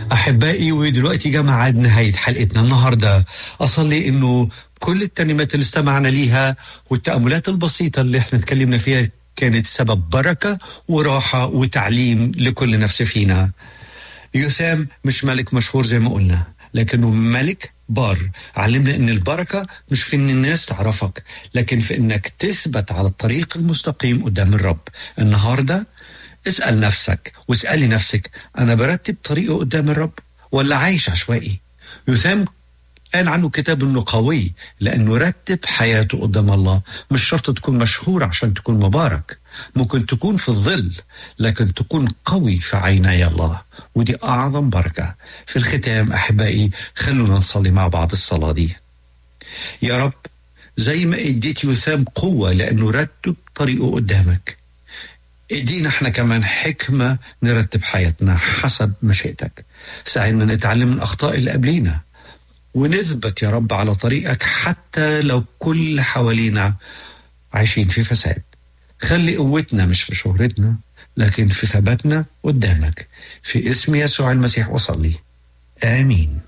أحبائي ودلوقتي جاء ميعاد نهاية حلقتنا النهاردة أصلي إنه كل الترنيمات اللي استمعنا ليها والتأملات البسيطة اللي احنا اتكلمنا فيها كانت سبب بركة وراحة وتعليم لكل نفس فينا يثام مش ملك مشهور زي ما قلنا لكنه ملك بار علمنا ان البركة مش في ان الناس تعرفك لكن في انك تثبت على الطريق المستقيم قدام الرب النهاردة اسأل نفسك واسألي نفسك انا برتب طريقه قدام الرب ولا عايش عشوائي يثام قال عنه كتاب انه قوي لانه رتب حياته قدام الله مش شرط تكون مشهور عشان تكون مبارك ممكن تكون في الظل لكن تكون قوي في عيني الله ودي اعظم بركه في الختام احبائي خلونا نصلي مع بعض الصلاه دي يا رب زي ما اديت يثام قوه لانه رتب طريقه قدامك ادينا احنا كمان حكمه نرتب حياتنا حسب مشيئتك ساعدنا نتعلم من اخطاء اللي قبلينا ونثبت يا رب على طريقك حتى لو كل حوالينا عايشين في فساد خلي قوتنا مش في شهرتنا لكن في ثباتنا قدامك في اسم يسوع المسيح وصلي آمين